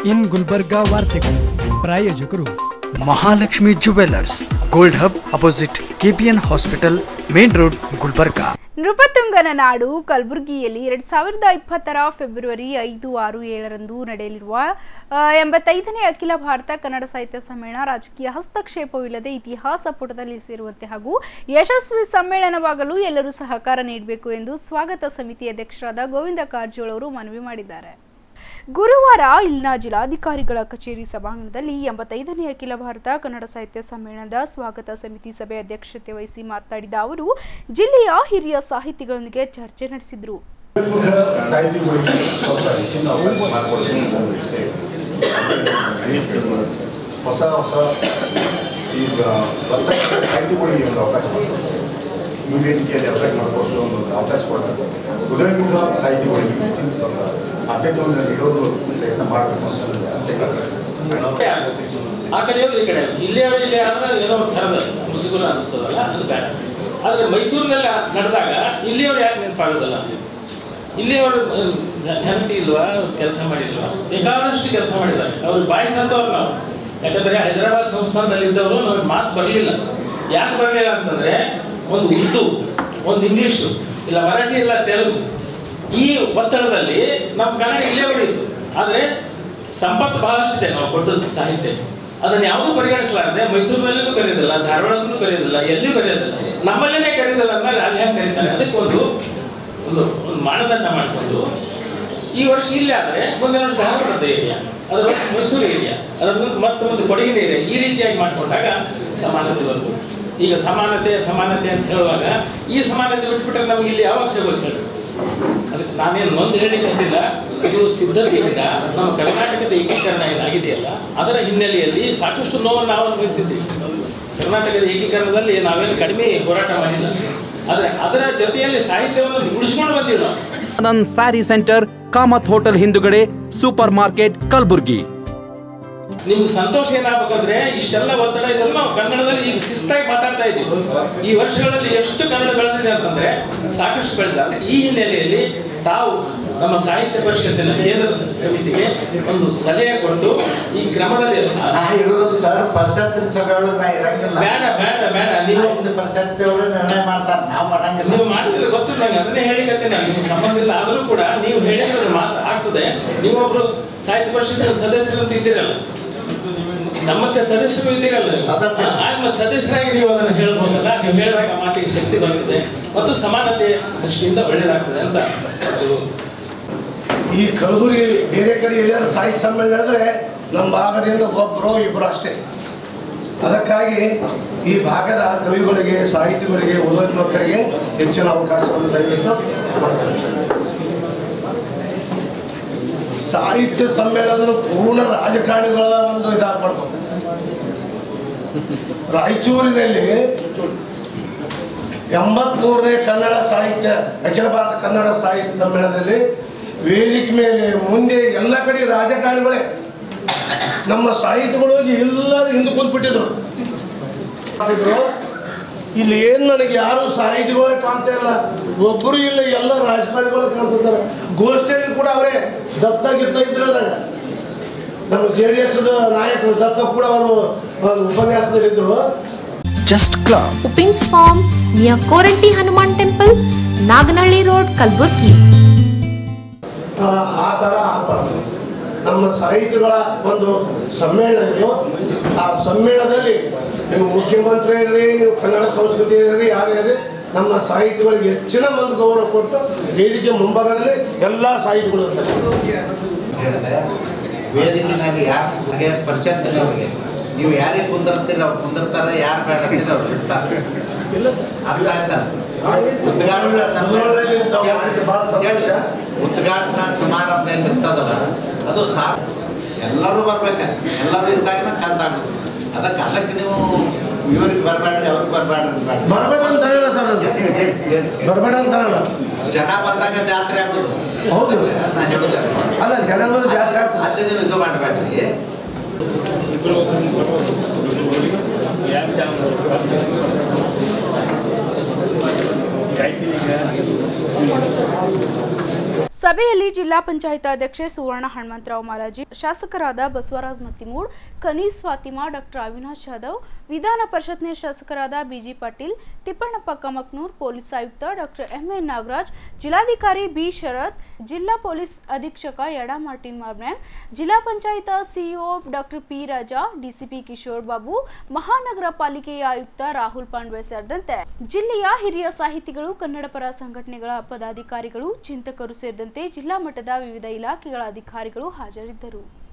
ಇನ್ ಗುಲ್ಬರ್ಗಾ ವಾರ್ತೆಗಳು ಪ್ರಾಯೋಜಕರು Mahalakshmi jewellers gold hub opposite KPN hospital main road Gulbarga ನೃಪತುಂಗನ ನಾಡು ಕಲಬುರಗಿಯಲ್ಲಿ ಎರಡ್ ಸಾವಿರದ ಇಪ್ಪತ್ತರ ಫೆಬ್ರವರಿ ಐದು ಆರು ಏಳರಂದು ನಡೆಯಲಿರುವ ಆ, ಎಂಬತ್ತೈದನೇ ಅಖಿಲ ಭಾರತ ಕನ್ನಡ ಸಾಹಿತ್ಯ ಸಮ್ಮೇಳನ ರಾಜಕೀಯ ಹಸ್ತಕ್ಷೇಪವಿಲ್ಲದೆ ಇತಿಹಾಸ ಪುಟದಲ್ಲಿ ಸೇರುವಂತೆ ಹಾಗೂ ಯಶಸ್ವಿ ಸಮ್ಮೇಳನವಾಗಲು ಎಲ್ಲರೂ ಸಹಕಾರ ನೀಡಬೇಕು ಎಂದು ಸ್ವಾಗತ ಸಮಿತಿ ಅಧ್ಯಕ್ಷರಾದ ಗೋವಿಂದ ಕಾರಜೋಳ ಅವರು ಮನವಿ ಮಾಡಿದ್ದಾರೆ ಗುರುವಾರ ಇಲ್ಲಿನ ಜಿಲ್ಲಾಧಿಕಾರಿಗಳ ಕಚೇರಿ ಸಭಾಂಗಣದಲ್ಲಿ ಎಂಬತ್ತೈದನೇ ಅಖಿಲ ಭಾರತ ಕನ್ನಡ ಸಾಹಿತ್ಯ ಸಮ್ಮೇಳನದ ಸ್ವಾಗತ ಸಮಿತಿ ಸಭೆ ಅಧ್ಯಕ್ಷತೆ ವಹಿಸಿ ಮಾತನಾಡಿದ ಅವರು ಜಿಲ್ಲೆಯ ಹಿರಿಯ ಸಾಹಿತಿಗಳೊಂದಿಗೆ ಚರ್ಚೆ ನಡೆಸಿದರು ಪ್ರಮುಖ ಸಾಹಿತಿಗಳಿಗೆ ಸ್ವಲ್ಪ ಹೆಚ್ಚಿನ ಅವಕಾಶ ಮಾಡಿಕೊಡ್ಬೇಕು ಅಂತ ಇಷ್ಟೇ ಹೊಸ ಹೊಸ ಈಗ ಬರ್ತಕ್ಕಂಥ ಸಾಹಿತಿಗಳಿಗೆ ಒಂದು ಅವಕಾಶ ಮಾಡಿಕೊಡ್ಬೇಕು ಈ ವೇದಿಕೆಯಲ್ಲಿ ಅವಕಾಶ ಮಾಡಿಕೊಟ್ಟು ಒಂದು ಅವಕಾಶ ಕೊಡಬೇಕು ಉದಯಮುಖ ಸಾಹಿತಿಗಳಿಗೆ ಹೆಚ್ಚಿನ ಸ್ವಲ್ಪ ಆದ್ಯತೆಯನ್ನು ನೀಡೋದು ಪ್ರಯತ್ನ ಮಾಡಬೇಕು ಅಂತ ಅಷ್ಟೇ ಆ ಕಡೆಯವರು ಈ ಕಡೆ ಇಲ್ಲಿಯವರು ಇಲ್ಲಿ ಆದ್ರೆ ಏನೋ ಒಂದು ಥರದ ಮುಜುಗುರ ಅನಿಸ್ತದಲ್ಲ ಅದು ಬೇಡ ಆದರೆ ಮೈಸೂರಿನೆಲ್ಲ ನಡೆದಾಗ ಇಲ್ಲಿಯವರು ಯಾಕೆ ನೆನಪಾಗೋದಲ್ಲ ಇಲ್ಲಿಯವರು ಹೆಂಡತಿ ಇಲ್ವಾ ಕೆಲಸ ಮಾಡಿಲ್ವಾ ಬೇಕಾದಷ್ಟು ಕೆಲಸ ಮಾಡಿದ್ದಾರೆ ಅವ್ರು ಬಾಯಿಸಂತವ್ರು ನಾವು ಯಾಕಂದ್ರೆ ಹೈದರಾಬಾದ್ ಸಂಸ್ಥಾನದಲ್ಲಿ ಇದ್ದವರು ನಮಗೆ ಮಾತು ಬರಲಿಲ್ಲ ಯಾಕೆ ಬರಲಿಲ್ಲ ಅಂತಂದ್ರೆ ಒಂದು ಉರ್ದು ಒಂದು ಇಂಗ್ಲೀಷು ಇಲ್ಲ ಮರಾಠಿ ಇಲ್ಲ ತೆಲುಗು ಈ ಒತ್ತಡದಲ್ಲಿ ನಮ್ಮ ಕನ್ನಡ ಇಲ್ಲೇ ಉಳಿಯಿತು ಆದರೆ ಸಂಪತ್ತು ಬಹಳಷ್ಟಿದೆ ನಾವು ಕೊಟ್ಟದ್ದು ಸಾಹಿತ್ಯ ಅದನ್ನ ಯಾವುದೂ ಪರಿಗಣಿಸಲಾರದೆ ಮೈಸೂರಿನಲ್ಲಿಯೂ ಕರೆಯೋದಿಲ್ಲ ಧಾರವಾಡಕ್ಕೂ ಕರೆಯೋದಿಲ್ಲ ಎಲ್ಲಿಯೂ ಕರೆಯೋದಿಲ್ಲ ನಮ್ಮಲ್ಲೇ ಕರೆಯೋದಿಲ್ಲ ಅಂದ್ಮೇಲೆ ಅಲ್ಲಿ ಹೆಂಗೆ ಕರೀತಾರೆ ಅದಕ್ಕೆ ಒಂದು ಒಂದು ಒಂದು ಮಾನದಂಡ ಮಾಡಿಕೊಂಡು ಈ ವರ್ಷ ಇಲ್ಲಿ ಆದರೆ ಮುಂದಿನ ವರ್ಷ ಧಾರವಾಡದ ಏರಿಯಾ ಅದರ ಮುಂದೆ ಮೈಸೂರು ಏರಿಯಾ ಅದರ ಮುಂದೆ ಮತ್ತೆ ಮುಂದೆ ಕೊಡಗಿನ ಏರಿಯಾ ಈ ರೀತಿಯಾಗಿ ಮಾಡಿಕೊಂಡಾಗ ಸಮಾನತೆ ಬರ್ತದೆ ಈಗ ಸಮಾನತೆ ಸಮಾನತೆ ಅಂತ ಹೇಳುವಾಗ ಈ ಸಮಾನತೆ ಬಿಟ್ಬಿಟ್ರೆ ನಮ್ಗೆ ಇಲ್ಲಿ ಯಾವಾಗ ಸಿಗೋದು ಹೇಳಿ ಅದಕ್ಕೆ ನಾನೇನು ಒಂದು ಹೇಳಿಕಂತಿಲ್ಲ ಇದು ಸಿದ್ಧತೆಯಿಂದ ನಮ್ಮ ಕರ್ನಾಟಕದ ಏಕೀಕರಣ ಏನಾಗಿದೆಯಲ್ಲ ಅದರ ಹಿನ್ನೆಲೆಯಲ್ಲಿ ಸಾಕಷ್ಟು ನೋವನ್ನು ನಾವು ಅನುಭವಿಸಿದ್ದೀವಿ ಕರ್ನಾಟಕದ ಏಕೀಕರಣದಲ್ಲಿ ನಾವೇನು ಕಡಿಮೆ ಹೋರಾಟ ಮಾಡಿಲ್ಲ ಆದರೆ ಅದರ ಜೊತೆಯಲ್ಲಿ ಸಾಹಿತ್ಯವನ್ನು ಉಳಿಸ್ಕೊಂಡು ಬಂದಿವಿ ನಾವು Anand saree centre Kamath hotel ಹಿಂದುಗಡೆ ಸೂಪರ್ ಮಾರ್ಕೆಟ್ ಕಲಬುರ್ಗಿ ನಿಮ್ಗೆ ಸಂತೋಷ ಏನಾಗಬೇಕಂದ್ರೆ ಇಷ್ಟೆಲ್ಲ ಒತ್ತಡ ಇದೆಲ್ಲ ನಾವು ಕನ್ನಡದಲ್ಲಿ ಈಗ ಶಿಸ್ತಾಗಿ ಮಾತಾಡ್ತಾ ಇದ್ದೀವಿ ಈ ವರ್ಷಗಳಲ್ಲಿ ಎಷ್ಟು ಕನ್ನಡ ಬೆಳೆದಿದೆ ಅಂತಂದ್ರೆ ಸಾಕಷ್ಟು ಬೆಳೆದ ಈ ಹಿನ್ನೆಲೆಯಲ್ಲಿ ತಾವು ನಮ್ಮ ಸಾಹಿತ್ಯ ಪರಿಷತ್ತಿನ ಕೇಂದ್ರ ಸ- ಸಮಿತಿಗೆ ಒಂದು ಸಲಹೆ ಕೊಟ್ಟು ಈ ಕ್ರಮದಲ್ಲಿ ನಾ ಇರೋದು ಸರ್ ಪರಿಷತ್ತಿನ ಸಭೆಯೊಳಗೆ ನಾ ಇರಂಗಿಲ್ಲ ಬೇಡ ಬೇಡ ಬೇಡ ನೀವು ಐದು ಪರಿಷತ್ತಿಯವರು ನಿರ್ಣಯ ಮಾಡ್ತಾರೆ ನಾವು ಮಾಡಂಗಿಲ್ಲ ನೀವು ಮಾಡಿದ್ರೆ ಗೊತ್ತು ನಂಗೆ ಅದನ್ನೇ ಹೇಳಿಕತ್ತೆ ನಾನು ನಿಮ್ಗೆ ಸಂಬಂಧ ಇಲ್ಲ ಆದರೂ ಕೂಡ ನೀವು ಹೇಳಿದ್ರೆ ಮಾತು ಆಗ್ತದೆ ನೀವೊಬ್ರು ಸಾಹಿತ್ಯ ಪರಿಷತ್ತಿನ ಸದಸ್ಯರು ಅಂತ ಇದ್ದೀರಲ್ಲ ನಮ್ಮತ್ತೆ ಸದಸ್ಯರು ಇದ್ದೀರಲ್ಲ ನೀವು. ಸದಸ್ಯರು. ಆಗ ಮತ್ತೆ ಸದಸ್ಯರಾಗಿ ನೀವು ಅದನ್ನು ಹೇಳ್ಬೋದಲ್ಲ ನೀವು ಹೇಳಿದಾಗ ಮಾತಿಗೆ ಶಕ್ತಿ ಬರ್ತದೆ ಮತ್ತು ಸಮಾನತೆ ದೃಷ್ಟಿಯಿಂದ ಒಳ್ಳೇದಾಗ್ತದೆ ಅಂತ ಅದು ಈ ಕಲಬುರಗಿ ಬೇರೆ ಕಡೆ ಎಲ್ಲಾರು ಸಾಹಿತ್ಯ ಸಮ್ಮೇಳನ ನಡೆದ್ರೆ ನಮ್ಮ ಭಾಗದಿಂದ ಒಬ್ಬರು ಇಬ್ಬರು ಅಷ್ಟೇ ಅದಕ್ಕಾಗಿ ಈ ಭಾಗದ ಕವಿಗಳಿಗೆ ಸಾಹಿತಿಗಳಿಗೆ ಓದೋನ್ಮಕ್ಕರಿಗೆ ಹೆಚ್ಚಿನ ಅವಕಾಶವನ್ನು ದಯವಿಟ್ಟು ಮಾಡ್ತಾರೆ. ಸಾಹಿತ್ಯ ಸಮ್ಮೇಳನ ಪೂರ್ಣ ರಾಜಕಾರಣಿಗಳ ಒಂದು ಇದಾಗ್ಬಾರ್ದು ರಾಯಚೂರಿನಲ್ಲಿ ಎಂಬತ್ಮೂರನೇ ಕನ್ನಡ ಸಾಹಿತ್ಯ ಅಖಿಲ ಭಾರತ ಕನ್ನಡ ಸಾಹಿತ್ಯ ಸಮ್ಮೇಳನದಲ್ಲಿ ವೇದಿಕೆ ಮೇಲೆ ಮುಂದೆ ಎಲ್ಲ ಕಡೆ ರಾಜಕಾರಣಿಗಳೇ ನಮ್ಮ ಸಾಹಿತಿಗಳು ಹೋಗಿ ಎಲ್ಲರೂ ಹಿಂದೆ ಕುಂತ್ಬಿಟ್ಟಿದ್ರು ಮಾಡಿದ್ರು. ಇಲ್ಲಿ ಏನು ನನಗೆ ಯಾರು ಸಾಹಿತಿಗಳೇ ಕಾಣ್ತಾ ಇಲ್ಲ ಒಬ್ಬರು ಇಲ್ಲ ಎಲ್ಲ ರಾಜಕಾರಣಿಗಳು ಕಾಣ್ತಿದ್ದಾರೆ ಗೋಷ್ಠಿಯಲ್ಲಿ ಕೂಡ ಅವರೇ ದತ್ತ ಗಿತ್ತ ಇದ್ರು ಅದ್ರಾಗ. ನಮ್ಮ ಜೆ ಡಿ ಎಸ್ ನಾಯಕರು ದತ್ತ ಕೂಡ ಅವರು ಒಂದು ಉಪನ್ಯಾಸದಲ್ಲಿದ್ದರು just club Uppings Farm near Koranti Hanuman Temple, Naganalli Road, Kalburgi. ಆ ಆ ಥರ ಆಗ್ಬಾರ್ದು ನಮ್ಮ ಸಾಹಿತಿಗಳ ಒಂದು ಸಮ್ಮೇಳನ ಇದು ಆ ಸಮ್ಮೇಳನದಲ್ಲಿ ನೀವು ಮುಖ್ಯಮಂತ್ರಿ ಇರ್ರಿ ನೀವು ಕನ್ನಡ ಸಂಸ್ಕೃತಿ ಇರ್ರಿ ಯಾರೇ ಇರ್ರಿ ನಮ್ಮ ಸಾಹಿತಿಗಳಿಗೆ ಹೆಚ್ಚಿನ ಒಂದು ಗೌರವ ಕೊಟ್ಟು ವೇದಿಕೆ ಮುಂಭಾಗದಲ್ಲಿ ಎಲ್ಲ ಸಾಹಿತಿಗಳು ಇರ್ತಾರೆ ಹೇಳಿದೆ ವೇದಿಕೆ ಮೇಲೆ ಯಾರು ಹಾಗೆ ಪರಿಷತ್ತಿನವ್ರಿಗೆ ನೀವು ಯಾರಿಗೆ ಕುಂದಿರ್ತೀರ ಅವ್ರು ಕುಂದಿರ್ತಾರೆ ಯಾರು ಬೇಡ ಅಂತೀರ ಅವ್ರು ಬಿಡ್ತಾರೆ ಅರ್ಥ ಆಯ್ತಾ ಉದ್ಘಾಟನಾ ಸಮ್ಮೇಳನದಲ್ಲಿ ತಾವು ಮಾಡಿದ್ದು ಬಹಳ ಸಂತೋಷ. ಉದ್ಘಾಟನಾ ಸಮಾರಂಭ ಏನಿರ್ತದಲ್ಲ ಅದು ಸಾ ಎಲ್ಲರೂ ಬರ್ಬೇಕು ಎಲ್ಲರೂ ಇದ್ದಾಗನ ಚಂದ ಆಗುತ್ತೆ ಅದಕ್ಕೆ ಅದಕ್ಕೆ ನೀವು ಇವ್ರಿಗೆ ಬರಬೇಡ್ರಿ ಅವ್ರಿಗೆ ಬರಬೇಡ್ರಿ ಬರಬೇಡ ಅಂತ ಹೇಳಲ್ಲ ಸರ್ ಅದು. ಬರಬೇಡ ಅಂತ ಹೇಳಲ್ಲ ಜನ ಬಂದಾಗ ಜಾತ್ರೆ ಆಗೋದು ಹೌದು. ನಾ ಹೇಳುದೇ ಅಲ್ಲ ಜನಗಳು ಜಾಸ್ತಿ ಆಗ್ತದೆ ಅಲ್ಲಿ ನೀವು ಇದು ಮಾಡಬೇಡ್ರಿ ಸಭೆಯಲ್ಲಿ ಜಿಲ್ಲಾ ಪಂಚಾಯತ್ ಅಧ್ಯಕ್ಷೆ ಸುವರ್ಣ ಹನುಮಂತರಾವ್ ಮಾಲಾಜಿ ಶಾಸಕರಾದ ಬಸವರಾಜ್ ಮತ್ತಿಮೂಡ್ ಕನೀಸ್ ಫಾತಿಮಾ ಡಾಕ್ಟರ್ ಅವಿನಾಶ್ ಯಾದವ್ ವಿಧಾನ ಪರಿಷತ್ನ ಶಾಸಕರಾದ ಬಿಜಿ ಪಾಟೀಲ್ ತಿಪ್ಪಣ್ಣಪ್ಪ ಕಮಕ್ನೂರ್ ಪೊಲೀಸ್ ಆಯುಕ್ತ ಡಾಕ್ಟರ್ ಎಂಎನ್ ನಾಗರಾಜ್ ಜಿಲ್ಲಾಧಿಕಾರಿ ಬಿ ಶರತ್ ಜಿಲ್ಲಾ ಪೊಲೀಸ್ ಅಧೀಕ್ಷಕ ಯಡಾ ಮಾರ್ಟಿನ್ ಮಾರ್ಮ್ಯಾನ್ ಜಿಲ್ಲಾ panchayat CEO doctor P Raja DCP Kishore Babu ಮಹಾನಗರ ಪಾಲಿಕೆಯ ಆಯುಕ್ತ ರಾಹುಲ್ ಪಾಂಡ್ವೆ ಸೇರಿದಂತೆ ಜಿಲ್ಲೆಯ ಹಿರಿಯ ಸಾಹಿತಿಗಳು ಕನ್ನಡ ಪರ ಸಂಘಟನೆಗಳ ಪದಾಧಿಕಾರಿಗಳು ಚಿಂತಕರು ಸೇರಿದಂತೆ ಜಿಲ್ಲಾ ಮಟ್ಟದ ವಿವಿಧ ಇಲಾಖೆಗಳ ಅಧಿಕಾರಿಗಳು ಹಾಜರಿದ್ದರು